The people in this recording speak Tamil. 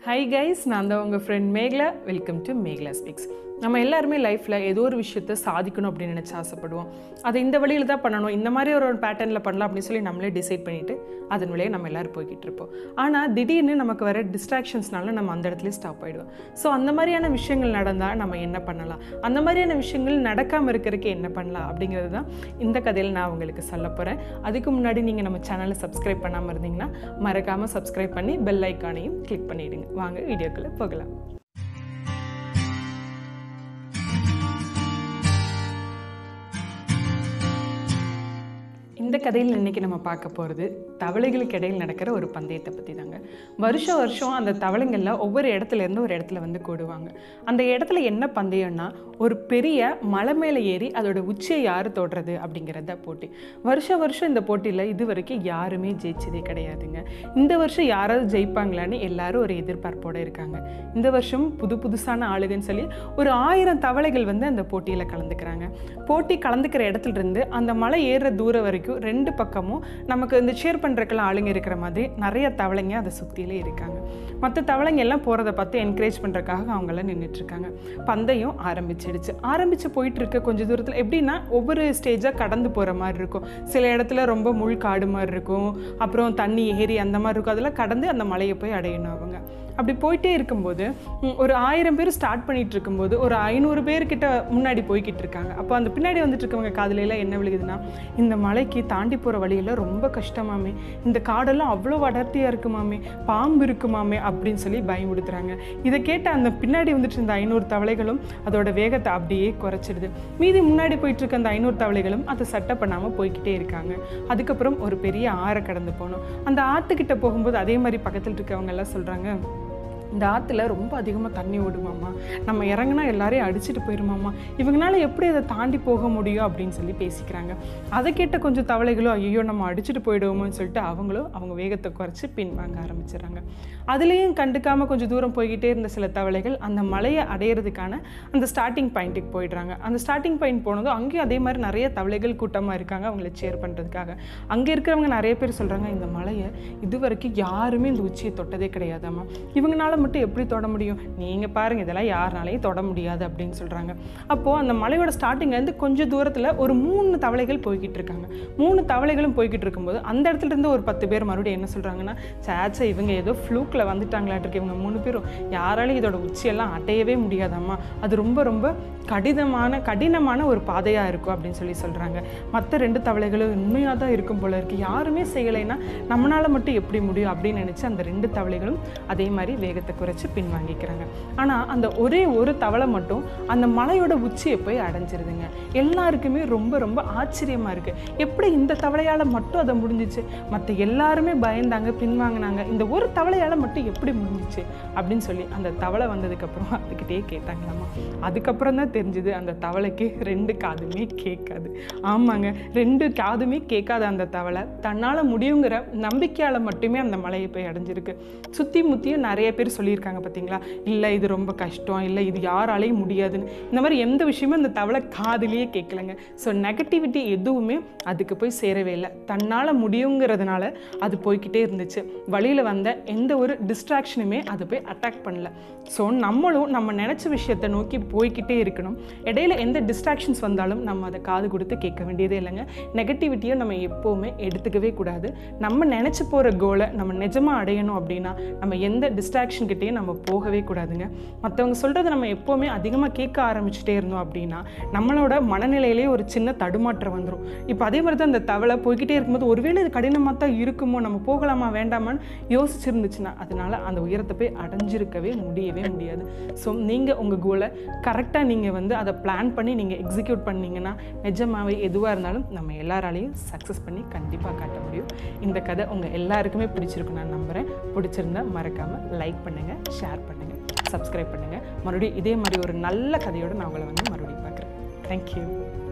ஹை கைஸ் நான் தான் உங்கள் friend Mekla welcome to Mekla speaks நம்ம எல்லாருமே லைஃப்பில் ஏதோ ஒரு விஷயத்த சாதிக்கணும் அப்படின்னு நினச்சி ஆசைப்படுவோம் அதை இந்த வழியில் தான் பண்ணணும் இந்த மாதிரி ஒரு பேட்டர்னில் பண்ணலாம் அப்படின்னு சொல்லி நம்மளே டிசைட் பண்ணிவிட்டு அதன் வழியாக நம்ம எல்லோரும் போய்கிட்டு இருப்போம் ஆனால் திடீர்னு நமக்கு வர டிஸ்ட்ராக்ஷன்ஸ்னால நம்ம அந்த இடத்துல ஸ்டாப் ஆகிடுவோம் ஸோ அந்த மாதிரியான விஷயங்கள் நடந்தால் நம்ம என்ன பண்ணலாம் அந்த மாதிரியான விஷயங்கள் நடக்காமல் இருக்கிறதுக்கு என்ன பண்ணலாம் அப்படிங்கிறது தான் இந்த கதையில் நான் உங்களுக்கு சொல்ல போகிறேன் அதுக்கு முன்னாடி நீங்கள் நம்ம சேனலை சப்ஸ்கிரைப் பண்ணாமல் இருந்தீங்கன்னா மறக்காமல் சப்ஸ்கிரைப் பண்ணி பெல் ஐக்கானையும் கிளிக் பண்ணிவிடுங்க வாங்க வீடியோக்குள்ளே போகலாம் இந்த கதையில் இன்றைக்கி நம்ம பார்க்க போகிறது தவளைகளுக்கு இடையில் நடக்கிற ஒரு பந்தயத்தை பற்றி தாங்க வருஷம் வருஷம் அந்த தவளைங்கள்லாம் ஒவ்வொரு இடத்துல இருந்து ஒரு இடத்துல வந்து கூடுவாங்க அந்த இடத்துல என்ன பந்தயம்னா ஒரு பெரிய மலை மேலே ஏறி அதோட உச்சியை யார் தொடுறது அப்படிங்கிறத போட்டி வருஷம் வருஷம் இந்த போட்டியில் இது வரைக்கும் யாருமே ஜெயிச்சதே கிடையாதுங்க இந்த வருஷம் யாராவது ஜெயிப்பாங்களான்னு எல்லாரும் ஒரு எதிர்பார்ப்போடு இருக்காங்க இந்த வருஷம் புது புதுசான ஆளுகன்னு சொல்லி ஒரு ஆயிரம் தவளைகள் வந்து அந்த போட்டியில் கலந்துக்கிறாங்க போட்டி கலந்துக்கிற இடத்துல இருந்து அந்த மலை ஏறுற தூரம் வரைக்கும் ரெண்டு பக்கமும் நமக்கு இந்த ஷேர் பண்ணுறக்கெல்லாம் ஆளுங்க இருக்கிற மாதிரி நிறைய தவளைங்க அதை சுற்றிலே இருக்காங்க மற்ற தவளைங்க எல்லாம் போகிறத பார்த்து என்கரேஜ் பண்ணுறதுக்காக அவங்களாம் நின்றுட்டுருக்காங்க பந்தயம் ஆரம்பிச்சிடுச்சு ஆரம்பித்து போயிட்டு இருக்க கொஞ்சம் தூரத்தில் எப்படின்னா ஒவ்வொரு ஸ்டேஜாக கடந்து போகிற மாதிரி இருக்கும் சில இடத்துல ரொம்ப முள் காடு மாதிரி இருக்கும் அப்புறம் தண்ணி ஏரி அந்த மாதிரி இருக்கும் அதெல்லாம் கடந்து அந்த மலையை போய் அடையணும் அவங்க அப்படி போயிட்டே இருக்கும்போது ம், ஒரு ஆயிரம் பேர் ஸ்டார்ட் பண்ணிட்டு இருக்கும்போது ஒரு ஐநூறு பேர்கிட்ட முன்னாடி போய்கிட்டு இருக்காங்க அப்போ அந்த பின்னாடி வந்துட்டு இருக்கவங்க காதுல எல்லாம் என்ன விழுகுதுன்னா இந்த மலைக்கு தாண்டி போகிற வழியெல்லாம் ரொம்ப கஷ்டமாமே இந்த காடெல்லாம் அவ்வளோ அடர்த்தியாக இருக்குமாமே பாம்பு இருக்குமாமே அப்படின்னு சொல்லி பயமுடுத்துறாங்க இதை கேட்ட அந்த பின்னாடி வந்துட்டு இருந்த ஐநூறு தவளைகளும் அதோட வேகத்தை அப்படியே குறைச்சிடுது மீதி முன்னாடி போயிட்டு இருக்க அந்த ஐநூறு தவளைகளும் அதை சட்டை பண்ணாமல் போய்க்கிட்டே இருக்காங்க அதுக்கப்புறம் ஒரு பெரிய ஆறை கடந்து போகணும் அந்த ஆற்றுக்கிட்ட போகும்போது அதே மாதிரி பக்கத்தில் இருக்கவங்க எல்லாம் சொல்கிறாங்க இந்த ஆற்றுல ரொம்ப அதிகமாக தண்ணி ஓடுமாம்மா நம்ம இறங்குனா எல்லாரையும் அடிச்சுட்டு போயிருமாம்மா இவங்களால எப்படி அதை தாண்டி போக முடியும் அப்படின்னு சொல்லி பேசிக்கிறாங்க அதை கேட்ட கொஞ்சம் தவளைகளும் ஐயோ நம்ம அடிச்சுட்டு போயிடுவோமோன்னு சொல்லிட்டு அவங்களும் அவங்க வேகத்தை குறைச்சி பின்வாங்க ஆரம்பிச்சிடுறாங்க அதுலேயும் கண்டுக்காமல் கொஞ்சம் தூரம் போய்கிட்டே இருந்த சில தவளைகள் அந்த மலையை அடையிறதுக்கான அந்த ஸ்டார்டிங் பாயிண்ட்டுக்கு போயிடுறாங்க அந்த ஸ்டார்டிங் பாயிண்ட் போனதும் அங்கேயும் அதே மாதிரி நிறைய தவளைகள் கூட்டமாக இருக்காங்க அவங்கள சேர் பண்ணுறதுக்காக அங்கே இருக்கிறவங்க நிறைய பேர் சொல்கிறாங்க இந்த மலையை இது வரைக்கும் யாருமே இந்த உச்சியை தொட்டதே கிடையாதாம்மா இவங்களால மட்டும் எப்படி தொட முடியும் நீங்கள் பாருங்கள் இதெல்லாம் யாருனாலையும் தொட முடியாது அப்படின்னு சொல்கிறாங்க அப்போது அந்த மலையோட ஸ்டார்டிங்லேருந்து கொஞ்சம் தூரத்தில் ஒரு மூணு தவளைகள் போய்கிட்டு இருக்காங்க மூணு தவளைகளும் போய்கிட்டு இருக்கும்போது அந்த இடத்துல இருந்து ஒரு பத்து பேர் மறுபடியும் என்ன சொல்கிறாங்கன்னா சேச்சா இவங்க ஏதோ ஃப்ளூக்கில் வந்துட்டாங்களாட்டிருக்கு இவங்க மூணு பேரும் யாராலையும் இதோட உச்சியெல்லாம் அடையவே முடியாதாம்மா அது ரொம்ப ரொம்ப கடினமான கடினமான ஒரு பாதையாக இருக்கும் அப்படின்னு சொல்லி சொல்கிறாங்க மற்ற ரெண்டு தவளைகளும் உண்மையாக தான் இருக்கும் போல இருக்குது யாருமே செய்யலைன்னா நம்மளால் மட்டும் எப்படி முடியும் அப்படின்னு நினச்சி அந்த ரெண்டு தவளைகளும் அதே மாதிரி வேகத்தை குறைச்சி பின்வாங்கிக்கிறாங்க ஆனால் அந்த ஒரே ஒரு தவளை மட்டும் அந்த மலையோட உச்சியை போய் அடைஞ்சிருதுங்க எல்லாருக்குமே ரொம்ப ரொம்ப ஆச்சரியமாக இருக்குது எப்படி இந்த தவளையால் மட்டும் அதை முடிஞ்சிச்சு மற்ற எல்லாருமே பயந்தாங்க பின்வாங்கினாங்க இந்த ஒரு தவளையால் மட்டும் எப்படி முடிஞ்சிச்சு அப்படின்னு சொல்லி அந்த தவளை வந்ததுக்கப்புறம் அதுக்கிட்டே கேட்டாங்களாமா அதுக்கப்புறம் தான் தெரிஞ்சுது அந்த தவளைக்கு ரெண்டு காதுமே கேட்காது ஆமாங்க ரெண்டு காதுமே கேட்காத அந்த தவளை தன்னால் முடியுங்கிற நம்பிக்கையால் மட்டுமே அந்த மலையை போய் அடைஞ்சிருக்கு சுற்றி முற்றியும் நிறைய பேர் சொல்லியிருக்காங்க பார்த்தீங்களா இல்லை இது ரொம்ப கஷ்டம் இல்லை இது யாராலையும் முடியாதுன்னு இந்த மாதிரி எந்த விஷயமும் அந்த தவளை காதுலேயே கேட்கலங்க ஸோ நெகட்டிவிட்டி எதுவுமே அதுக்கு போய் சேரவே இல்லை தன்னால் முடியுங்கிறதுனால அது போய்க்கிட்டே இருந்துச்சு வழியில் வந்த எந்த ஒரு டிஸ்ட்ராக்ஷனுமே அது போய் அட்டாக் பண்ணல ஸோ நம்மளும் நம்ம நினச்ச விஷயத்தை நோக்கி போய்க்கிட்டே இருக்கணும் இடையில எந்த டிஸ்ட்ராக்ஷன்ஸ் வந்தாலும் நம்ம அதை காது கொடுத்து கேட்க வேண்டியதே இல்லைங்க நெகட்டிவிட்டியை நம்ம எப்போவுமே எடுத்துக்கவே கூடாது நம்ம நினச்சி போகிற கோலை நம்ம நிஜமாக அடையணும் அப்படின்னா நம்ம எந்த டிஸ்ட்ராக்ஷன் கிட்டேயும் நம்ம போகவே கூடாதுங்க மற்றவங்க சொல்கிறத நம்ம எப்போவுமே அதிகமாக கேட்க ஆரம்பிச்சுட்டே இருந்தோம் அப்படின்னா நம்மளோட மனநிலையிலே ஒரு சின்ன தடுமாற்றம் வந்துடும் இப்போ அதே மாதிரி தான் அந்த தவளை போய்கிட்டே இருக்கும்போது ஒருவேளை இது கடினமாக தான் இருக்குமோ நம்ம போகலாமா வேண்டாமான்னு யோசிச்சிருந்துச்சுன்னா அதனால அந்த உயரத்தை போய் அடைஞ்சிருக்கவே முடியவே முடியாது ஸோ நீங்கள் உங்கள் கோலை கரெக்டாக நீங்கள் வந்து அதை பிளான் பண்ணி நீங்கள் எக்ஸிக்யூட் பண்ணீங்கன்னா நிஜமாவே எதுவாக இருந்தாலும் நம்ம எல்லாராலையும் சக்ஸஸ் பண்ணி கண்டிப்பாக காட்ட முடியும் இந்த கதை உங்கள் எல்லாருக்குமே பிடிச்சிருக்கும் நான் நம்புகிறேன் பிடிச்சிருந்தா மறக்காமல் லைக் பண்ணுங்கள் ஷேர் பண்ணுங்கள் சப்ஸ்கிரைப் பண்ணுங்கள் மறுபடியும் இதே மாதிரி ஒரு நல்ல கதையோடு நான் உங்களை வந்து மறுபடியும் பார்க்குறேன் தேங்க்யூ